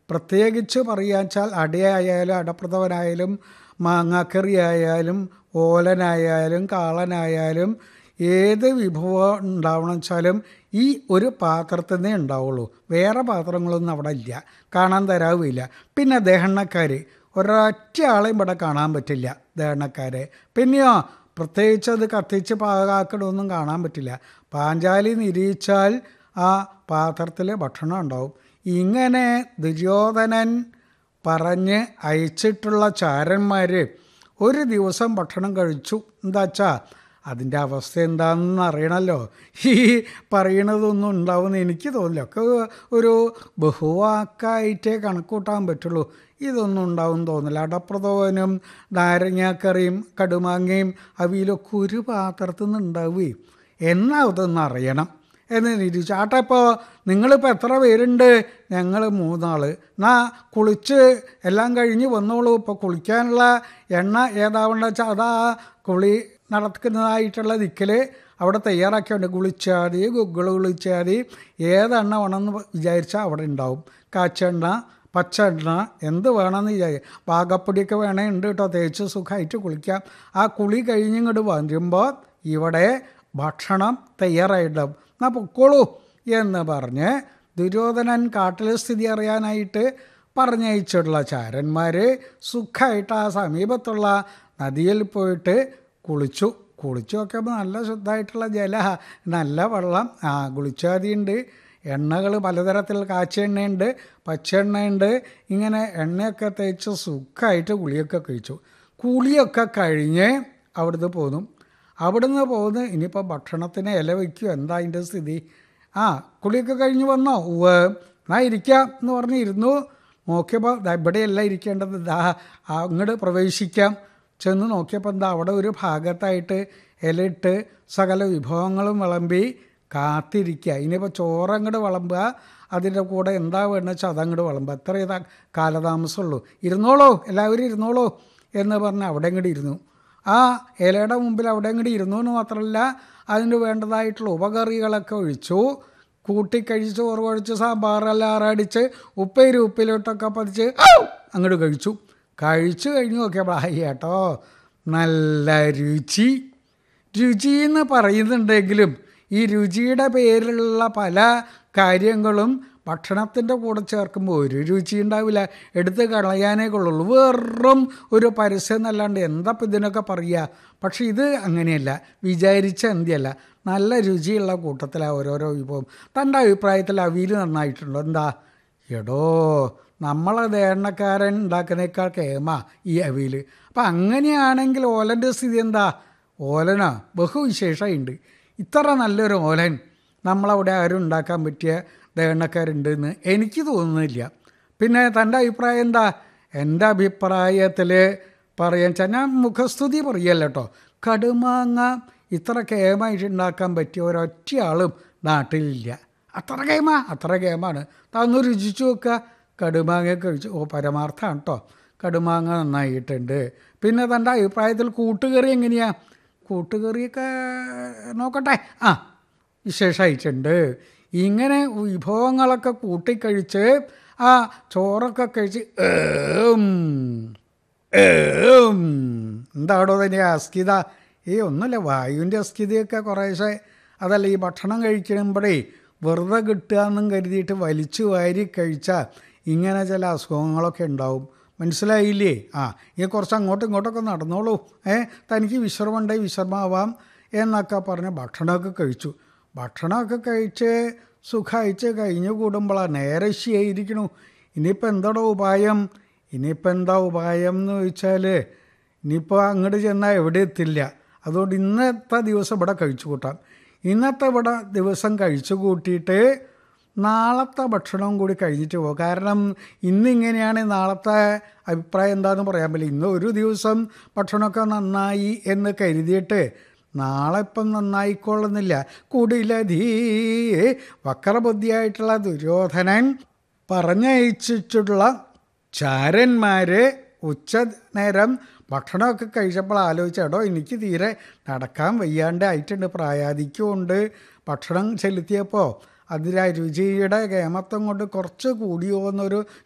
പ്രത്യേകിച്ച് പറയാച്ചാൽ അടയായാലും അടപ്രഥവനായാലും മാങ്ങാക്കറി ആയാലും ഓലനായാലും കാളനായാലും ഏത് വിഭവം ഉണ്ടാവണം വെച്ചാലും ഈ ഒരു പാത്രത്തിൽ നിന്നേ ഉണ്ടാവുള്ളൂ വേറെ പാത്രങ്ങളൊന്നും അവിടെ ഇല്ല കാണാൻ തരാവുമില്ല പിന്നെ ദഹനക്കാർ ഒരൊറ്റ ആളെയും ഇവിടെ കാണാൻ പറ്റില്ല ദഹനക്കാരെ പിന്നെയോ പ്രത്യേകിച്ച് അത് കത്തിച്ച് പാകാക്കണമൊന്നും കാണാൻ പറ്റില്ല പാഞ്ചാലി നിരീച്ചാൽ ആ പാത്രത്തിൽ ഭക്ഷണം ഉണ്ടാവും ഇങ്ങനെ ദുര്യോധനൻ പറഞ്ഞ് അയച്ചിട്ടുള്ള ചാരന്മാർ ഒരു ദിവസം ഭക്ഷണം കഴിച്ചു എന്താച്ചാ അതിൻ്റെ അവസ്ഥ എന്താണെന്ന് അറിയണമല്ലോ ഈ പറയണതൊന്നും ഉണ്ടാവുമെന്ന് എനിക്ക് തോന്നില്ല ഒക്കെ ഒരു ബഹുവാക്കായിട്ടേ കണക്കൂട്ടാൻ പറ്റുള്ളൂ ഇതൊന്നും ഉണ്ടാവും തോന്നില്ല അടപ്രഥോനും നാരങ്ങാക്കറിയും കടുമാങ്ങയും അവിയിലൊക്കെ ഒരു പാത്രത്തിൽ നിന്ന് ഉണ്ടാവുകയും എന്നാ അതൊന്നും അറിയണം എന്ന് നിരീക്ഷിച്ചു ആട്ടെ ഇപ്പോൾ നിങ്ങളിപ്പോൾ എത്ര പേരുണ്ട് ഞങ്ങൾ മൂന്നാൾ എന്നാ കുളിച്ച് എല്ലാം കഴിഞ്ഞ് വന്നോളൂ ഇപ്പോൾ കുളിക്കാനുള്ള എണ്ണ ഏതാവണ്ട വെച്ചാൽ അതാ കുളി നടക്കുന്നതായിട്ടുള്ള ദിക്കിൽ അവിടെ തയ്യാറാക്കിയുണ്ട് കുളിച്ചാതി ഗുഗ്കൾ കുളിച്ചാതി ഏതെണ്ണ വേണമെന്ന് വിചാരിച്ചാൽ അവിടെ ഉണ്ടാവും കാച്ചെണ്ണ പച്ചെണ്ണ എന്ത് വേണമെന്ന് വിചാരിക്കും പാകപ്പൊടിയൊക്കെ വേണേ ഉണ്ട് കേട്ടോ തേച്ച് സുഖമായിട്ട് കുളിക്കാം ആ കുളി കഴിഞ്ഞിങ്ങോട്ട് വരുമ്പോൾ ഇവിടെ ഭക്ഷണം തയ്യാറായിട്ടുണ്ടാവും എന്നാൽ പൊക്കോളൂ എന്ന് പറഞ്ഞ് ദുര്യോധനൻ കാട്ടിലെ സ്ഥിതി അറിയാനായിട്ട് പറഞ്ഞയച്ചിട്ടുള്ള ചാരന്മാർ സുഖമായിട്ട് ആ സമീപത്തുള്ള നദിയിൽ പോയിട്ട് കുളിച്ചു കുളിച്ചു നോക്കിയപ്പോൾ നല്ല ശുദ്ധമായിട്ടുള്ള ജല നല്ല വെള്ളം ആ കുളിച്ചാതിയുണ്ട് എണ്ണകൾ പലതരത്തിലുള്ള കാച്ചെണ്ണയുണ്ട് പച്ചെണ്ണയുണ്ട് ഇങ്ങനെ എണ്ണയൊക്കെ തേച്ച് സുഖമായിട്ട് കുളിയൊക്കെ കഴിച്ചു കുളിയൊക്കെ കഴിഞ്ഞ് അവിടുന്ന് പോന്നു അവിടുന്ന് പോന്ന് ഇനിയിപ്പോൾ ഭക്ഷണത്തിന് ഇല വയ്ക്കുമോ എന്താ അതിൻ്റെ സ്ഥിതി ആ കുളിയൊക്കെ കഴിഞ്ഞ് വന്നോ ഉവ് എന്നാ ഇരിക്കാം എന്ന് പറഞ്ഞ് ഇരുന്നു നോക്കിയപ്പോൾ ദാ ഇവിടെയല്ല ഇരിക്കേണ്ടത് ദാ അങ്ങോട്ട് പ്രവേശിക്കാം ചെന്ന് നോക്കിയപ്പോൾ എന്താ അവിടെ ഒരു ഭാഗത്തായിട്ട് ഇലയിട്ട് സകല വിഭവങ്ങളും വിളമ്പി കാത്തിരിക്കുക ഇനിയിപ്പോൾ ചോറങ്ങോട്ട് വിളമ്പുക അതിൻ്റെ കൂടെ എന്താ വേണമെന്ന് വെച്ചാൽ അതങ്ങോട്ട് വിളമ്പുക അത്ര ഇതാ കാലതാമസമുള്ളൂ ഇരുന്നോളൂ എല്ലാവരും ഇരുന്നോളൂ എന്ന് പറഞ്ഞ് അവിടെ അങ്ങോട്ട് ഇരുന്നു ആ ഇലയുടെ മുമ്പിൽ അവിടെ അങ്ങോട്ട് ഇരുന്നു എന്ന് മാത്രമല്ല അതിന് വേണ്ടതായിട്ടുള്ള ഉപകറികളൊക്കെ ഒഴിച്ചു കൂട്ടിക്കഴിച്ച് ചോറ് കഴിച്ച് സാമ്പാറെല്ലാം അറടിച്ച് ഉപ്പേരി ഉപ്പിലോട്ടൊക്കെ പതിച്ച് അങ്ങോട്ട് കഴിച്ചു കഴിച്ചു കഴിഞ്ഞ് നോക്കിയപ്പോൾ അയ്യേട്ടോ നല്ല രുചി രുചി എന്ന് പറയുന്നുണ്ടെങ്കിലും ഈ രുചിയുടെ പേരിലുള്ള പല കാര്യങ്ങളും ഭക്ഷണത്തിൻ്റെ കൂടെ ചേർക്കുമ്പോൾ ഒരു രുചി ഉണ്ടാവില്ല എടുത്ത് കളയാനേ കൊള്ളുള്ളൂ വെറും ഒരു പരസ്യം എന്നല്ലാണ്ട് എന്താ ഇപ്പം ഇതിനൊക്കെ പറയുക പക്ഷെ ഇത് അങ്ങനെയല്ല വിചാരിച്ച എന്തിയല്ല നല്ല രുചിയുള്ള കൂട്ടത്തിലാണ് ഓരോരോ വിഭവം തൻ്റെ അഭിപ്രായത്തിൽ അവിയിൽ നന്നായിട്ടുണ്ടോ എന്താ എടോ നമ്മളെ ദേണ്ണക്കാരൻ ഉണ്ടാക്കുന്നേക്കാൾ കേമ ഈ അവിയിൽ അപ്പം അങ്ങനെയാണെങ്കിൽ ഓലൻ്റെ സ്ഥിതി എന്താ ഓലനാ ബഹുവിശേഷമുണ്ട് ഇത്ര നല്ലൊരു ഓലൻ നമ്മളവിടെ ആരും ഉണ്ടാക്കാൻ പറ്റിയ ദേണ്ണക്കാരുണ്ടെന്ന് എനിക്ക് തോന്നുന്നില്ല പിന്നെ തൻ്റെ അഭിപ്രായം എന്താ എൻ്റെ അഭിപ്രായത്തിൽ പറയാൻ വെച്ചാൽ ഞാൻ മുഖസ്തുതി പറയല്ല കേട്ടോ കടുമാങ്ങ ഇത്ര കേമായിട്ട് ഉണ്ടാക്കാൻ പറ്റിയ ഒരൊറ്റ ആളും നാട്ടിലില്ല അത്ര കേമ അത്ര കേമാണ് താന്ന് രുചിച്ചു നോക്കുക കടുമാങ്ങ കഴിച്ചു ഓ പരമാർത്ഥമാണ് കേട്ടോ കടുമാങ്ങ നന്നായിട്ടുണ്ട് പിന്നെ തൻ്റെ അഭിപ്രായത്തിൽ കൂട്ടുകറി എങ്ങനെയാ കൂട്ടുകറിയൊക്കെ നോക്കട്ടെ ആ വിശേഷമായിട്ടുണ്ട് ഇങ്ങനെ വിഭവങ്ങളൊക്കെ കൂട്ടിക്കഴിച്ച് ആ ചോറൊക്കെ കഴിച്ച് ഏം ഏം എന്താടോ തന്നെ അസ്ഥിത ഈ ഒന്നുമില്ല വായുവിൻ്റെ അസ്ഥിതയൊക്കെ കുറേശ്ശെ അതല്ല ഈ ഭക്ഷണം കഴിക്കുമ്പോഴേ വെറുതെ കിട്ടുക എന്നും കരുതിയിട്ട് വലിച്ചു വാരി കഴിച്ചാൽ ഇങ്ങനെ ചില അസുഖങ്ങളൊക്കെ ഉണ്ടാവും മനസ്സിലായില്ലേ ആ ഈ കുറച്ച് അങ്ങോട്ടും ഇങ്ങോട്ടൊക്കെ നടന്നോളൂ ഏ തനിക്ക് വിശ്രമമുണ്ടേ വിശ്രമാവാം എന്നൊക്കെ പറഞ്ഞ് ഭക്ഷണമൊക്കെ കഴിച്ചു ഭക്ഷണമൊക്കെ കഴിച്ച് സുഖമായിച്ച് കഴിഞ്ഞു കൂടുമ്പോഴാണ് നേരെ ശരിയിരിക്കണു ഇനിയിപ്പോൾ എന്താടോ ഉപായം ഇനിയിപ്പോൾ എന്താ ഉപായം എന്ന് ചോദിച്ചാൽ ഇനിയിപ്പോൾ അങ്ങോട്ട് ചെന്നാൽ എവിടെ എത്തില്ല അതുകൊണ്ട് ഇന്നത്തെ ദിവസം ഇവിടെ കഴിച്ചു കൂട്ടാം ഇന്നത്തെ ഇവിടെ ദിവസം കഴിച്ചു കൂട്ടിയിട്ട് നാളത്തെ ഭക്ഷണവും കൂടി കഴിഞ്ഞിട്ട് പോകും കാരണം ഇന്നിങ്ങനെയാണ് നാളത്തെ അഭിപ്രായം എന്താണെന്ന് പറയാൻ പറ്റില്ല ഇന്ന് ഒരു ദിവസം ഭക്ഷണമൊക്കെ നന്നായി എന്ന് കരുതിയിട്ട് നാളെ ഇപ്പം നന്നായിക്കൊള്ളുന്നില്ല കുടിലധീ വക്രബുദ്ധിയായിട്ടുള്ള ദുര്യോധനൻ പറഞ്ഞയച്ചിട്ടുള്ള ചാരന്മാർ ഉച്ച നേരം ഭക്ഷണമൊക്കെ കഴിച്ചപ്പോൾ ആലോചിച്ചേടോ എനിക്ക് തീരെ നടക്കാൻ വയ്യാണ്ട് ആയിട്ടുണ്ട് പ്രായാധിക്യമുണ്ട് ഭക്ഷണം ചെലുത്തിയപ്പോൾ അതിൽ ആ രുചിയുടെ കേമത്വം കൊണ്ട് കുറച്ച് കൂടിയോ എന്നൊരു